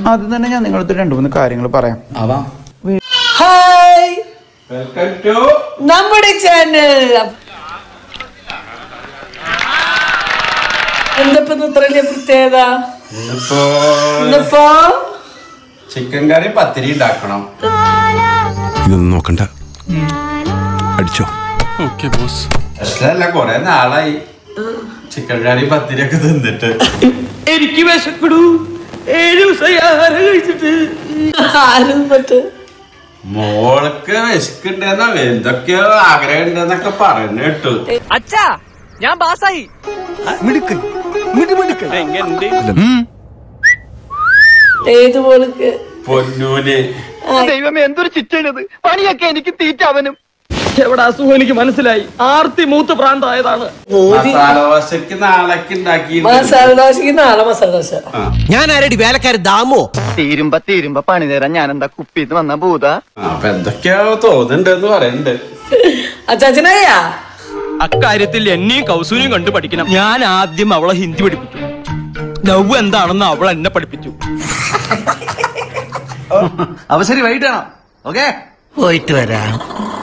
ആദ്യം തന്നെ ഞാൻ നിങ്ങളടുത്ത് രണ്ടു മൂന്ന് കാര്യങ്ങൾ പറയാം ആവാ ഹായ് വെൽക്കം ടു നമ്മുടെ ചാനൽ എന്തപ്പോ ഇത്ര വലിയ പ്രത്യേകത ഇന്നിപ്പോ ഇന്നിപ്പോ ചിക്കൻ കറി പത്തിരി ഉണ്ടാക്കണം ഇതൊന്നും നോക്കണ്ട അടിച്ചോ അല്ല കൊറേ നാളായി ചിക്കൻ കറി പത്തിരി ഒക്കെ തിന്നിട്ട് എനിക്ക് വിശക്കടൂ ഏഴ് ദിവസമായി ആഹാരം കഴിച്ചിട്ട് ആരും എന്നിട്ട് മോൾക്ക് വിശക്കുണ്ടെന്നോ എന്തൊക്കെയോ ആഗ്രഹം ഉണ്ടെന്നൊക്കെ പറഞ്ഞു കേട്ടു അച്ഛാ ഞാൻ പാസ്സായി ഏത് പോലക്ക് പൊന്നൂന് ദൈവമേ എന്തൊരു ചിറ്റണത് പണിയൊക്കെ എനിക്ക് തീറ്റ അവനും എവിടെ അസുഖം എനിക്ക് മനസ്സിലായി ആർത്തി മൂത്ത് പ്രാന്തായതാണ് മോദി മസാല ദോശക്ക് നാളേക്ക് ഉണ്ടാക്കി മസാല ദോശക്ക് നാളെ മസാല ദോശ ഞാൻ ആരടി വേലക്കാരൻ ദാമോ തീരുമ്പ തീരുമ്പ പണി തരാൻ ഞാൻ എന്താ കുപ്പിന്ന് വന്ന ഭൂത അപ്പൊ എന്തൊക്കെയോ തോന്നുന്നുണ്ടെന്ന് പറയുന്നുണ്ട് അച്ചാച്ചനായ അക്കാര്യത്തിൽ എന്നെയും കൗസൂരിയും കണ്ടു പഠിക്കണം ഞാൻ ആദ്യം അവളെ ഹിന്ദി പഠിപ്പിച്ചു ലവ് എന്താണെന്ന് അവൾ എന്നെ പഠിപ്പിച്ചു അവ ശരി വൈകിട്ടാണോ ഓക്കേ പോയിട്ട് വരാം